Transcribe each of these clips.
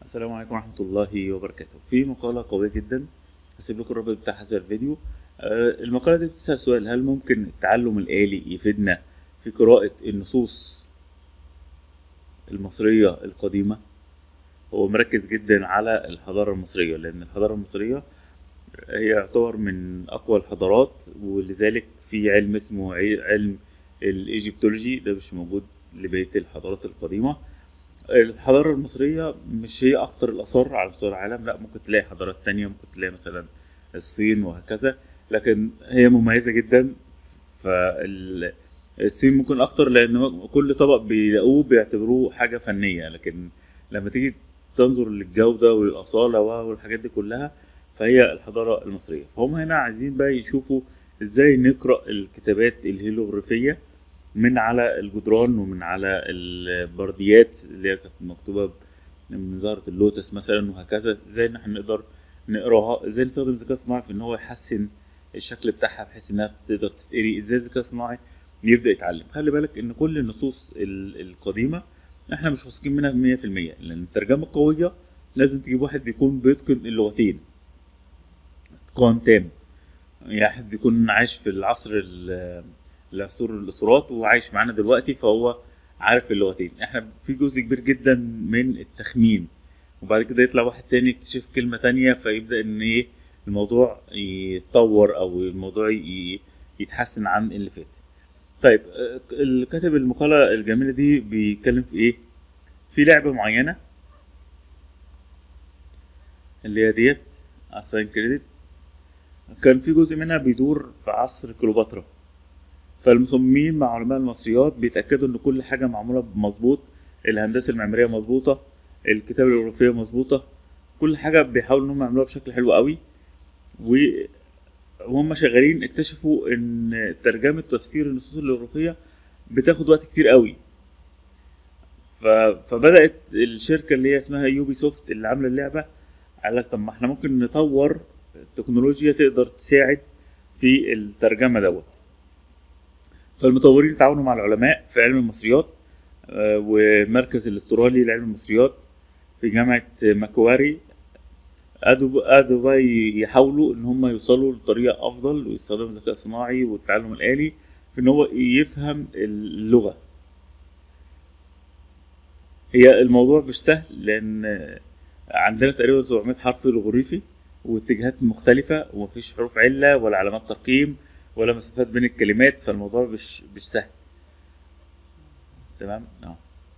السلام عليكم ورحمة الله وبركاته في مقالة قوية جدا هسيب لكم الرابط بتاعها هذا الفيديو آه، المقالة دي بتسأل سؤال هل ممكن التعلم الآلي يفيدنا في قراءة النصوص المصرية القديمة هو مركز جدا على الحضارة المصرية لأن الحضارة المصرية هي يعتبر من أقوى الحضارات ولذلك في علم اسمه عي- علم الإيجيبتولوجي ده مش موجود لبقية الحضارات القديمة الحضارة المصرية مش هي أكتر الآثار على مستوى العالم لا ممكن تلاقي حضارات تانية ممكن تلاقي مثلا الصين وهكذا لكن هي مميزة جدا فالصين ممكن أكتر لأن كل طبق بيلاقوه بيعتبروه حاجة فنية لكن لما تيجي تنظر للجودة والأصالة والحاجات دي كلها فهي الحضارة المصرية فهم هنا عايزين بقى يشوفوا ازاي نقرأ الكتابات الهيروغليفية من على الجدران ومن على البرديات اللي هي كانت مكتوبة من زهرة اللوتس مثلا وهكذا ازاي ان احنا نقدر نقراها ازاي نستخدم الذكاء الصناعي في ان هو يحسن الشكل بتاعها بحيث انها تقدر تتقري ازاي الذكاء الصناعي يبدأ يتعلم خلي بالك ان كل النصوص ال- القديمة احنا مش واثقين منها 100% لان الترجمة القوية لازم تجيب واحد يكون بيتقن اللغتين اتقان تام يعني حد يكون عايش في العصر ال- العصور الاسرات وعايش معانا دلوقتي فهو عارف اللغتين احنا في جزء كبير جدا من التخمين وبعد كده يطلع واحد تاني يكتشف كلمة تانية فيبدأ ان ايه الموضوع يتطور او الموضوع ي- يتحسن عن اللي فات طيب آه، اللي كاتب المقالة الجميلة دي بيتكلم في ايه في لعبة معينة اللي هي ديت اساين كريدت كان في جزء منها بيدور في عصر كليوباترا فالمصممين مع علماء المصريات بيتأكدوا إن كل حاجة معمولة مظبوط الهندسة المعمارية مظبوطة الكتابة الجغرافية مظبوطة كل حاجة بيحاولوا إن هم يعملوها بشكل حلو قوي و وهم شغالين اكتشفوا إن ترجمة تفسير النصوص الجغرافية بتاخد وقت كتير قوي ف... فبدأت الشركة اللي هي اسمها يوبي سوفت اللي عاملة اللعبة قال لك طب ما احنا ممكن نطور تكنولوجيا تقدر تساعد في الترجمة دوت فالمطورين تعاونوا مع العلماء في علم المصريات آه، ومركز الاسترالي لعلم المصريات في جامعة ماكواري قعدوا قعدوا بقى يحاولوا ان هم يوصلوا لطريقة افضل ويستخدموا الذكاء الصناعي والتعلم الآلي في ان هو يفهم اللغة هي الموضوع مش سهل لان عندنا تقريبا 700 حرف لغوريفي واتجاهات مختلفة ومفيش حروف علة ولا علامات ترقيم ولا مسافات بين الكلمات فالموضوع مش مش سهل تمام اه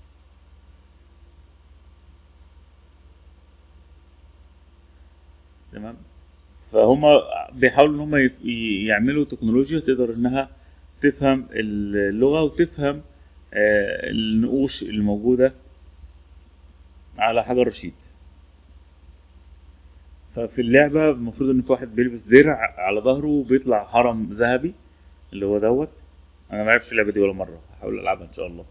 تمام فهم بيحاولوا ان هم يف- ي- يعملوا تكنولوجيا تقدر انها تفهم اللغة وتفهم آه، النقوش الموجودة على حجر رشيد ففي اللعبة المفروض ان في واحد بيلبس درع على ظهره وبيطلع هرم ذهبي اللي هو دوت انا ما لعبتش اللعبة دي ولا مرة هحاول العبها ان شاء الله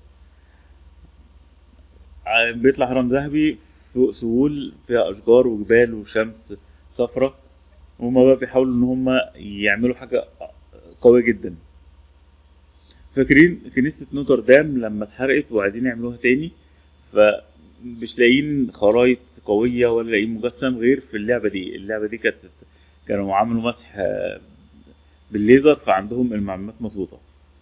ع- بيطلع هرم ذهبي فوق سهول فيها اشجار وجبال وشمس صفرة وهما بقى بيحاولوا ان هما يعملوا حاجة قوية جدا فاكرين كنيسة نوتردام لما اتحرقت وعايزين يعملوها تاني فمش لاقيين خرايط قوية ولا لاقيين مجسم غير في اللعبة دي اللعبة دي كانت كانوا عملوا مسح آه، بالليزر فعندهم المعلومات مظبوطة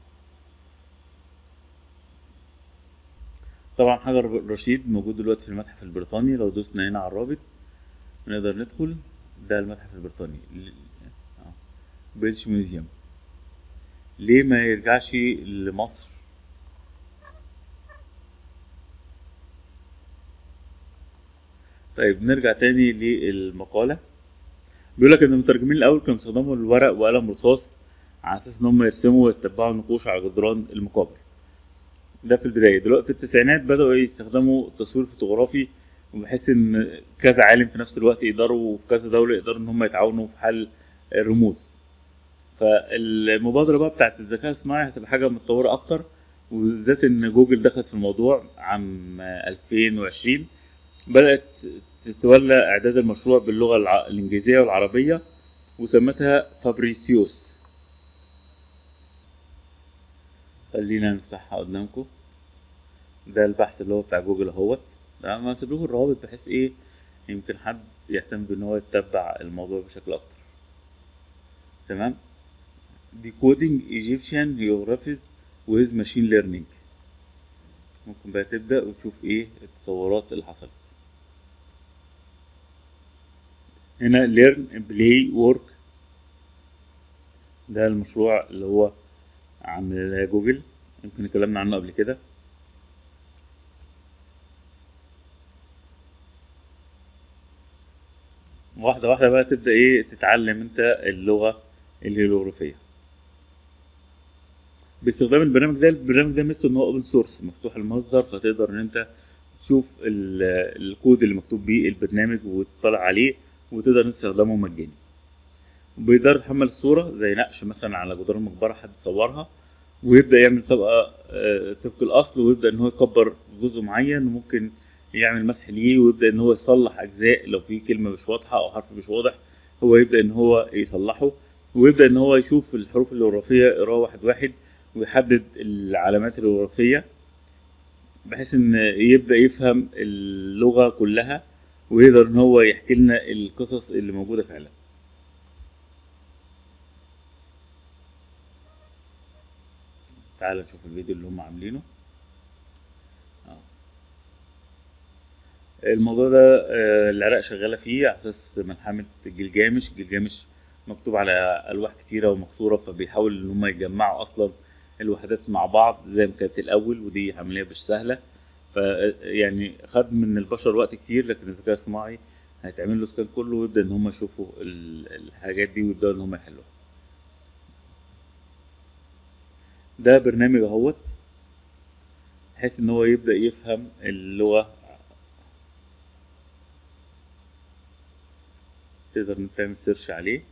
طبعا حجر رشيد موجود دلوقتي في المتحف البريطاني لو دوسنا هنا على الرابط نقدر ندخل ده المتحف البريطاني بريتش ميوزيوم ليه ما يرجعش لمصر طيب نرجع تاني للمقالة بيقول لك ان المترجمين الاول كانوا بيستخدموا الورق وقلم رصاص على اساس ان هم يرسموا ويتبعوا نقوش على جدران المقابر ده في البداية دلوقتي في التسعينات بدأوا يستخدموا تصوير فوتوغرافي بحيث ان كذا عالم في نفس الوقت يقدروا في كذا دولة يقدروا ان هم يتعاونوا في حل الرموز فالمبادرة بقى بتاعت الذكاء الصناعي هتبقى حاجة متطورة أكتر وبالذات إن جوجل دخلت في الموضوع عام 2020 بدأت تتولى إعداد المشروع باللغة الع- الإنجليزية والعربية وسمتها فابريسيوس خلينا نفتحها قدامكم ده البحث اللي هو بتاع جوجل اهوت تمام انا هسيب لكم الروابط بحيث ايه يمكن حد يهتم بان هو يتبع الموضوع بشكل اكتر تمام decoding Egyptian hieroglyphs with machine learning ممكن بقى تبدأ وتشوف ايه التطورات اللي حصلت هنا learn play work ده المشروع اللي هو عامل جوجل يمكن اتكلمنا عنه قبل كده واحدة واحدة بقى تبدأ ايه تتعلم انت اللغة الهيروغليفية باستخدام البرنامج ده البرنامج ده ميزته ان هو اوبن سورس مفتوح المصدر فتقدر ان انت تشوف ال- الكود اللي مكتوب بيه البرنامج وتطلع عليه وتقدر تستخدمه مجاني بيقدر يحمل الصورة زي نقش مثلا على جدار المقبرة حد صورها ويبدأ يعمل طبقة آه، طبق الأصل ويبدأ إن هو يكبر جزء معين وممكن يعمل مسح ليه ويبدأ إن هو يصلح أجزاء لو في كلمة مش واضحة أو حرف مش واضح هو يبدأ إن هو يصلحه ويبدأ إن هو يشوف الحروف الجغرافية يقراها واحد واحد ويحدد العلامات الجغرافية بحيث إن يبدأ يفهم اللغة كلها ويقدر إن هو يحكي لنا القصص اللي موجودة فعلا تعال نشوف الفيديو اللي هم عاملينه آه. الموضوع ده آه، العراق شغالة فيه على أساس ملحمة جلجامش جلجامش مكتوب على ألواح كتيرة ومكسورة فبيحاول إن هم يجمعوا أصلا الوحدات مع بعض زي ما كانت الأول ودي عملية مش سهلة ف يعني خد من البشر وقت كتير لكن الذكاء الصناعي هيتعمل له سكان كله ويبدأ إن هم يشوفوا ال- الحاجات دي ويبدأوا إن هم يحلوها ده برنامج اهوت بحيث ان هو يبدأ يفهم اللغة تقدر إنك تعمل سيرش عليه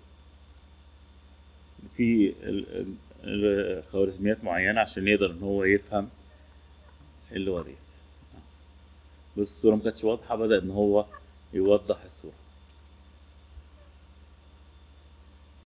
في ال- ال- خوارزميات معينة عشان يقدر ان هو يفهم اللغة ديت بس الصورة مكانتش واضحة بدأ ان هو يوضح الصورة